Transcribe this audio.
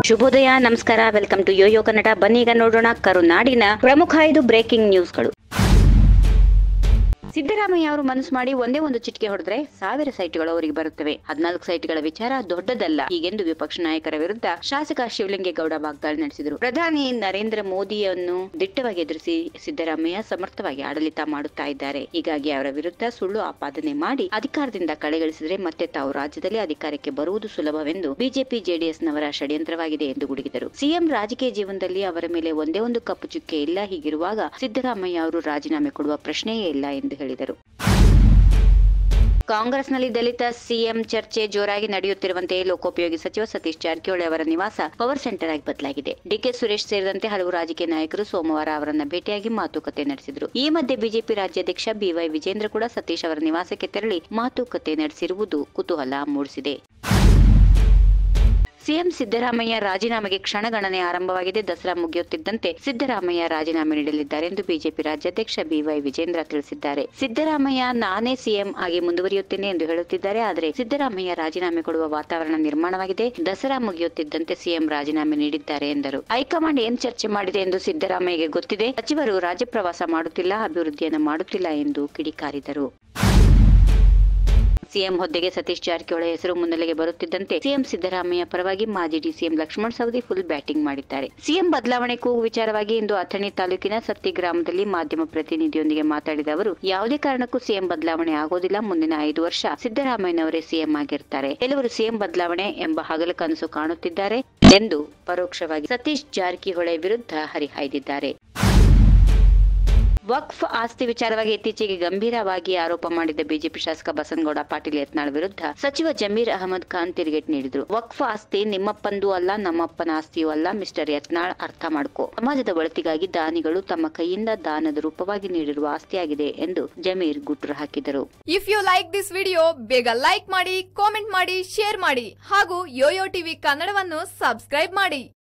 ಶುಭೋದಯ ನಮಸ್ಕಾರ welcome to Yoyo Kannada ಬನ್ನಿ ಈಗ ನೋಡೋಣ ಕರುನಾಡಿನ ಪ್ರಮುಖ ಐದು ಬ್ರೇಕಿಂಗ್ ನ್ಯೂಸ್ಗಳು ಸಿದ್ದರಾಮಯ್ಯ ಅವರು ಮನಸ್ಸು ಮಾಡಿ ಒಂದೇ ಒಂದು ಚಿಟಿಕೆ ಹೊಡೆದ್ರೆ ಸಾವಿರ ಸೈಟ್ಗಳು ಅವರಿಗೆ ಬರುತ್ತವೆ ಹದಿನಾಲ್ಕು ಸೈಟ್ಗಳ ವಿಚಾರ ದೊಡ್ಡದಲ್ಲ ಹೀಗೆಂದು ವಿಪಕ್ಷ ನಾಯಕರ ವಿರುದ್ಧ ಶಾಸಕ ಶಿವಲಿಂಗೇಗೌಡ ವಾಗ್ದಾಳಿ ನಡೆಸಿದರು ಪ್ರಧಾನಿ ನರೇಂದ್ರ ಮೋದಿಯನ್ನು ದಿಟ್ಟವಾಗಿ ಎದುರಿಸಿ ಸಿದ್ದರಾಮಯ್ಯ ಸಮರ್ಥವಾಗಿ ಆಡಳಿತ ಮಾಡುತ್ತಾ ಇದ್ದಾರೆ ಹೀಗಾಗಿ ಅವರ ವಿರುದ್ಧ ಸುಳ್ಳು ಆಪಾದನೆ ಮಾಡಿ ಅಧಿಕಾರದಿಂದ ಕಡೆಗಳಿಸಿದರೆ ಮತ್ತೆ ತಾವು ರಾಜ್ಯದಲ್ಲಿ ಅಧಿಕಾರಕ್ಕೆ ಬರುವುದು ಸುಲಭವೆಂದು ಬಿಜೆಪಿ ಜೆಡಿಎಸ್ನವರ ಷಡ್ಯಂತ್ರವಾಗಿದೆ ಎಂದು ಗುಡುಗಿದರು ಸಿಎಂ ರಾಜಕೀಯ ಜೀವನದಲ್ಲಿ ಅವರ ಮೇಲೆ ಒಂದೇ ಒಂದು ಕಪ್ಪು ಚುಕ್ಕೆ ಇಲ್ಲ ಹೀಗಿರುವಾಗ ಸಿದ್ದರಾಮಯ್ಯ ಅವರು ರಾಜೀನಾಮೆ ಕೊಡುವ ಪ್ರಶ್ನೆಯೇ ಇಲ್ಲ ಎಂದು ಹೇಳಿದರು ಕಾಂಗ್ರೆಸ್ನಲ್ಲಿ ದಲಿತ ಸಿಎಂ ಚರ್ಚೆ ಜೋರಾಗಿ ನಡೆಯುತ್ತಿರುವಂತೆಯೇ ಲೋಕೋಪಯೋಗಿ ಸಚಿವ ಸತೀಶ್ ಜಾರಕಿಹೊಳಿ ಅವರ ನಿವಾಸ ಪವರ್ ಸೆಂಟರ್ ಆಗಿ ಬದಲಾಗಿದೆ ಡಿಕೆ ಸುರೇಶ್ ಸೇರಿದಂತೆ ಹಲವು ರಾಜಕೀಯ ನಾಯಕರು ಸೋಮವಾರ ಅವರನ್ನ ಭೇಟಿಯಾಗಿ ಮಾತುಕತೆ ನಡೆಸಿದರು ಈ ಮಧ್ಯೆ ಬಿಜೆಪಿ ರಾಜ್ಯಾಧ್ಯಕ್ಷ ಬಿವೈ ವಿಜೇಂದ್ರ ಕೂಡ ಸತೀಶ್ ಅವರ ನಿವಾಸಕ್ಕೆ ತೆರಳಿ ಮಾತುಕತೆ ನಡೆಸಿರುವುದು ಕುತೂಹಲ ಮೂಡಿಸಿದೆ ಸಿಎಂ ಸಿದ್ದರಾಮಯ್ಯ ರಾಜೀನಾಮೆಗೆ ಕ್ಷಣಗಣನೆ ಆರಂಭವಾಗಿದೆ ದಸರಾ ಮುಗಿಯುತ್ತಿದ್ದಂತೆ ಸಿದ್ದರಾಮಯ್ಯ ರಾಜೀನಾಮೆ ನೀಡಲಿದ್ದಾರೆ ಎಂದು ಬಿಜೆಪಿ ರಾಜ್ಯಾಧ್ಯಕ್ಷ ಬಿವೈ ವಿಜೇಂದ್ರ ತಿಳಿಸಿದ್ದಾರೆ ಸಿದ್ದರಾಮಯ್ಯ ನಾನೇ ಸಿಎಂ ಆಗಿ ಮುಂದುವರಿಯುತ್ತೇನೆ ಎಂದು ಹೇಳುತ್ತಿದ್ದಾರೆ ಆದರೆ ಸಿದ್ದರಾಮಯ್ಯ ರಾಜೀನಾಮೆ ಕೊಡುವ ವಾತಾವರಣ ನಿರ್ಮಾಣವಾಗಿದೆ ದಸರಾ ಮುಗಿಯುತ್ತಿದ್ದಂತೆ ಸಿಎಂ ರಾಜೀನಾಮೆ ನೀಡಿದ್ದಾರೆ ಎಂದರು ಹೈಕಮಾಂಡ್ ಏನ್ ಚರ್ಚೆ ಮಾಡಿದೆ ಎಂದು ಸಿದ್ದರಾಮಯ್ಯಗೆ ಗೊತ್ತಿದೆ ಸಚಿವರು ರಾಜ್ಯ ಪ್ರವಾಸ ಮಾಡುತ್ತಿಲ್ಲ ಅಭಿವೃದ್ಧಿಯನ್ನು ಮಾಡುತ್ತಿಲ್ಲ ಎಂದು ಕಿಡಿಕಾರಿದರು ಸಿಎಂ ಹುದ್ದೆಗೆ ಸತೀಶ್ ಜಾರಕಿಹೊಳಿ ಹೆಸರು ಮುನ್ನೆಲೆಗೆ ಬರುತ್ತಿದ್ದಂತೆ ಸಿಎಂ ಸಿದ್ದರಾಮಯ್ಯ ಪರವಾಗಿ ಮಾಜಿ DCM Lakshman Savadi full batting ಮಾಡಿದ್ದಾರೆ ಸಿಎಂ ಬದಲಾವಣೆ ಕೂಗು ವಿಚಾರವಾಗಿ ಇಂದು ಅಥಣಿ ತಾಲೂಕಿನ ಸತ್ತಿ ಗ್ರಾಮದಲ್ಲಿ ಮಾಧ್ಯಮ ಪ್ರತಿನಿಧಿಯೊಂದಿಗೆ ಮಾತಾಡಿದ ಅವರು ಯಾವುದೇ ಕಾರಣಕ್ಕೂ ಸಿಎಂ ಬದಲಾವಣೆ ಆಗೋದಿಲ್ಲ ಮುಂದಿನ ಐದು ವರ್ಷ ಸಿದ್ದರಾಮಯ್ಯನವರೇ ಸಿಎಂ ಆಗಿರ್ತಾರೆ ಕೆಲವರು ಸಿಎಂ ಬದಲಾವಣೆ ಎಂಬ ಹಗಲು ಕನಸು ಕಾಣುತ್ತಿದ್ದಾರೆ ಎಂದು ಪರೋಕ್ಷವಾಗಿ ಸತೀಶ್ ಜಾರಕಿಹೊಳಿ ವಿರುದ್ಧ ಹರಿಹಾಯ್ದಿದ್ದಾರೆ ವಕ್ಫ್ ಆಸ್ತಿ ವಿಚಾರವಾಗಿ ಇತ್ತೀಚೆಗೆ ಗಂಭೀರವಾಗಿ ಆರೋಪ ಮಾಡಿದ್ದ ಬಿಜೆಪಿ ಶಾಸಕ ಬಸನಗೌಡ ಪಾಟೀಲ್ ಯತ್ನಾಳ್ ವಿರುದ್ಧ ಸಚಿವ ಜಮೀರ್ ಅಹಮದ್ ಖಾನ್ ತಿರುಗೇಟ್ ನೀಡಿದ್ರು ವಕ್ಫ್ ಆಸ್ತಿ ನಿಮ್ಮಪ್ಪಂದೂ ಅಲ್ಲ ನಮ್ಮಪ್ಪನ ಆಸ್ತಿಯೂ ಅಲ್ಲ ಮಿಸ್ಟರ್ ಯತ್ನಾಳ್ ಅರ್ಥ ಮಾಡ್ಕೋ ಸಮಾಜದ ಒಳಿತಿಗಾಗಿ ದಾನಿಗಳು ತಮ್ಮ ಕೈಯಿಂದ ದಾನದ ರೂಪವಾಗಿ ನೀಡಿರುವ ಆಸ್ತಿಯಾಗಿದೆ ಎಂದು ಜಮೀರ್ ಗುಟ್ರು ಹಾಕಿದರು if you like this video ಬೇಗ ಲೈಕ್ ಮಾಡಿ ಕಾಮೆಂಟ್ ಮಾಡಿ ಶೇರ್ ಮಾಡಿ ಹಾಗೂ ಯೋಯೋ ಟಿವಿ ಕನ್ನಡವನ್ನು ಸಬ್ಸ್ಕ್ರೈಬ್ ಮಾಡಿ